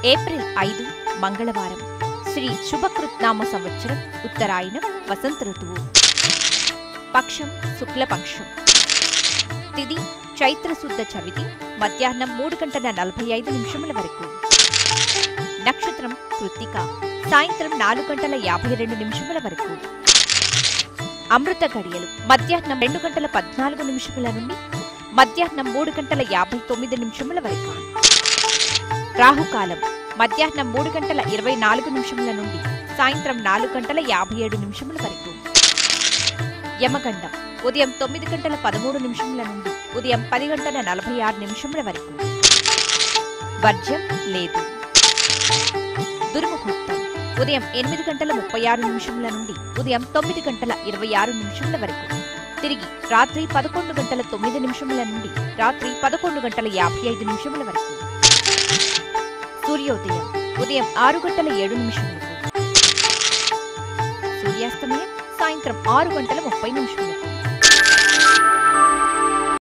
April ఐదు మంగళవారం శ్రీ శుభకృత్నామ సంవత్సరం ఉత్తరాయణం వసంత ఋతువు పక్షం శుక్లపక్షం తిది చైత్రశుద్ధ చవితి మధ్యాహ్నం మూడు గంటల నలభై ఐదు నిమిషముల వరకు నక్షత్రం కృత్తిక సాయంత్రం నాలుగు గంటల యాభై రెండు నిమిషముల వరకు అమృత గడియలు మధ్యాహ్నం రెండు గంటల పద్నాలుగు నిమిషముల నుండి మధ్యాహ్నం మూడు గంటల యాభై తొమ్మిది నిమిషముల వరకు రాహుకాలం మధ్యాహ్నం మూడు గంటల ఇరవై నాలుగు నిమిషముల నుండి సాయంత్రం నాలుగు గంటల యాభై ఏడు నిమిషముల వరకు యమగండం ఉదయం తొమ్మిది గంటల పదమూడు నిమిషముల నుండి ఉదయం పది గంటల నలభై ఆరు నిమిషముల వరకు వర్జ్యం లేదు దుర్ముహూర్తం ఉదయం ఎనిమిది గంటల ముప్పై ఆరు నిమిషముల నుండి ఉదయం తొమ్మిది గంటల ఇరవై ఆరు నిమిషముల వరకు తిరిగి రాత్రి పదకొండు గంటల తొమ్మిది నిమిషముల నుండి రాత్రి పదకొండు గంటల యాభై ఐదు నిమిషముల వరకు సూర్యోదయం ఉదయం ఆరు గంటల ఏడు నిమిషములకు సూర్యాస్తమయం సాయంత్రం ఆరు గంటల ముప్పై నిమిషములకు